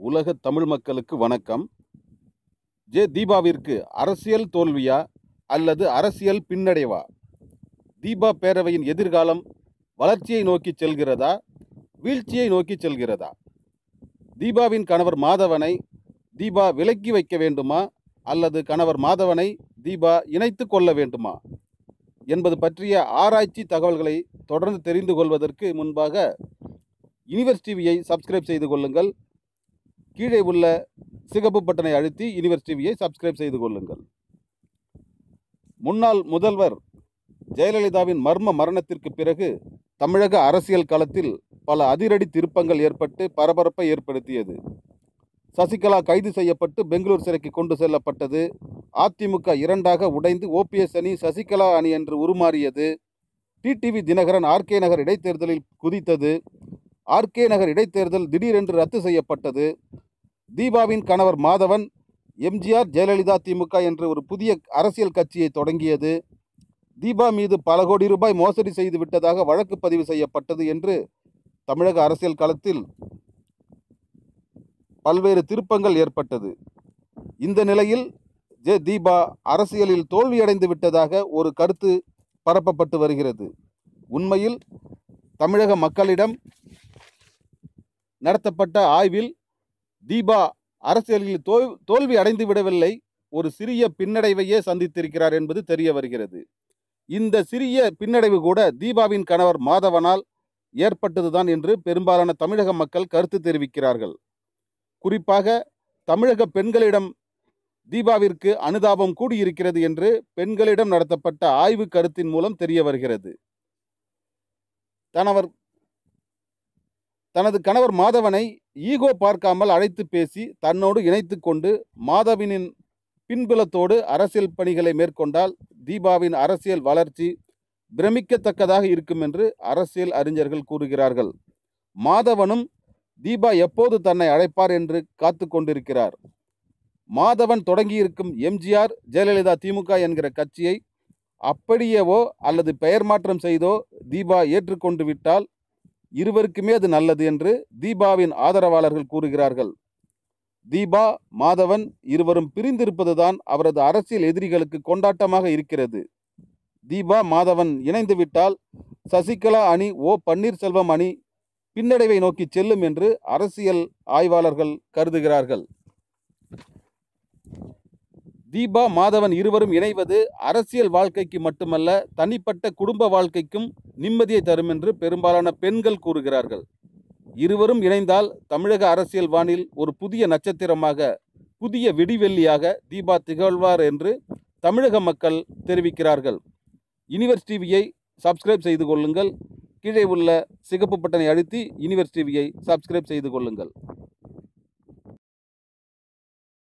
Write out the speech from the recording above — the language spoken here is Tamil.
உலக தமிழ் மக்களுக்கு வணக்கம் ஜே தீபாவிற்கு அரசியல் தோல்வியா அல்லது அரசியல் பின்னடைவா தீபா பேரவையின் எதிர்காலம் வளர்ச்சியை நோக்கி செல்கிறதா வீழ்ச்சியை நோக்கி செல்கிறதா தீபாவின் கணவர் மாதவனை தீபா விலக்கி வைக்க வேண்டுமா அல்லது கணவர் மாதவனை தீபா இணைத்து கொள்ள வேண்டுமா என்பது பற்றிய ஆராய்ச்சி தகவல்களை தொடர்ந்து தெரிந்து கொள்வதற்கு முன்பாக யூனிவர்ஸ் டிவியை சப்ஸ்கிரைப் செய்து கொள்ளுங்கள் கீழே உள்ள சிகப்பு பட்டனை அழுத்தி யூனிவர்ஸ் டிவியை சப்ஸ்கிரைப் செய்து கொள்ளுங்கள் முன்னாள் முதல்வர் ஜெயலலிதாவின் மர்ம மரணத்திற்கு பிறகு தமிழக அரசியல் களத்தில் பல அதிரடி திருப்பங்கள் ஏற்பட்டு பரபரப்பை ஏற்படுத்தியது சசிகலா கைது செய்யப்பட்டு பெங்களூர் சிறைக்கு கொண்டு செல்லப்பட்டது அதிமுக இரண்டாக உடைந்து ஓபிஎஸ் அணி சசிகலா அணி என்று உருமாறியது டிடிவி தினகரன் ஆர்கே நகர் இடைத்தேர்தலில் குதித்தது ஆர்கே நகர் இடைத்தேர்தல் திடீரென்று ரத்து செய்யப்பட்டது தீபாவின் கணவர் மாதவன் எம்ஜிஆர் ஜெயலலிதா திமுக என்ற ஒரு புதிய அரசியல் கட்சியை தொடங்கியது தீபா மீது பல கோடி ரூபாய் மோசடி செய்து விட்டதாக வழக்கு பதிவு செய்யப்பட்டது என்று தமிழக அரசியல் களத்தில் பல்வேறு திருப்பங்கள் ஏற்பட்டது இந்த நிலையில் ஜெ தீபா அரசியலில் தோல்வியடைந்து விட்டதாக ஒரு கருத்து பரப்பப்பட்டு வருகிறது உண்மையில் தமிழக மக்களிடம் நடத்தப்பட்ட ஆய்வில் தீபா அரசியலில் தோல் தோல்வி அடைந்து விடவில்லை ஒரு சிறிய பின்னடைவையே சந்தித்திருக்கிறார் என்பது தெரிய வருகிறது இந்த சிறிய பின்னடைவு கூட தீபாவின் கணவர் மாதவனால் ஏற்பட்டதுதான் என்று பெரும்பாலான தமிழக மக்கள் கருத்து தெரிவிக்கிறார்கள் குறிப்பாக தமிழக பெண்களிடம் தீபாவிற்கு அனுதாபம் கூடியிருக்கிறது என்று பெண்களிடம் நடத்தப்பட்ட ஆய்வு கருத்தின் மூலம் தெரிய வருகிறது தனவர் தனது கணவர் மாதவனை ஈகோ பார்க்காமல் அழைத்து பேசி தன்னோடு இணைத்து கொண்டு மாதவினின் பின்புலத்தோடு அரசியல் பணிகளை மேற்கொண்டால் தீபாவின் அரசியல் வளர்ச்சி பிரமிக்கத்தக்கதாக இருக்கும் என்று அரசியல் அறிஞர்கள் கூறுகிறார்கள் மாதவனும் தீபா எப்போது தன்னை அழைப்பார் என்று காத்து கொண்டிருக்கிறார் மாதவன் தொடங்கியிருக்கும் எம்ஜிஆர் ஜெயலலிதா திமுக என்கிற கட்சியை அப்படியேவோ அல்லது பெயர் மாற்றம் செய்தோ தீபா ஏற்றுக்கொண்டு விட்டால் இருவருக்குமே அது நல்லது என்று தீபாவின் ஆதரவாளர்கள் கூறுகிறார்கள் தீபா மாதவன் இருவரும் பிரிந்திருப்பதுதான் அவரது அரசியல் எதிரிகளுக்கு கொண்டாட்டமாக இருக்கிறது தீபா மாதவன் இணைந்து விட்டால் சசிகலா அணி ஓ பன்னீர்செல்வம் அணி பின்னடைவை நோக்கி செல்லும் என்று அரசியல் ஆய்வாளர்கள் கருதுகிறார்கள் தீபா மாதவன் இருவரும் இணைவது அரசியல் வாழ்க்கைக்கு மட்டுமல்ல தனிப்பட்ட குடும்ப வாழ்க்கைக்கும் நிம்மதியை தரும் என்று பெரும்பாலான பெண்கள் கூறுகிறார்கள் இருவரும் இணைந்தால் தமிழக அரசியல் வானில் ஒரு புதிய நட்சத்திரமாக புதிய விடிவெள்ளியாக தீபா திகழ்வார் என்று தமிழக மக்கள் தெரிவிக்கிறார்கள் யூனிவர்ஸ் டிவியை சப்ஸ்கிரைப் செய்து கொள்ளுங்கள் கீழே உள்ள சிகப்பு பட்டனை அழுத்தி யூனிவர்ஸ் டிவியை சப்ஸ்கிரைப் செய்து கொள்ளுங்கள்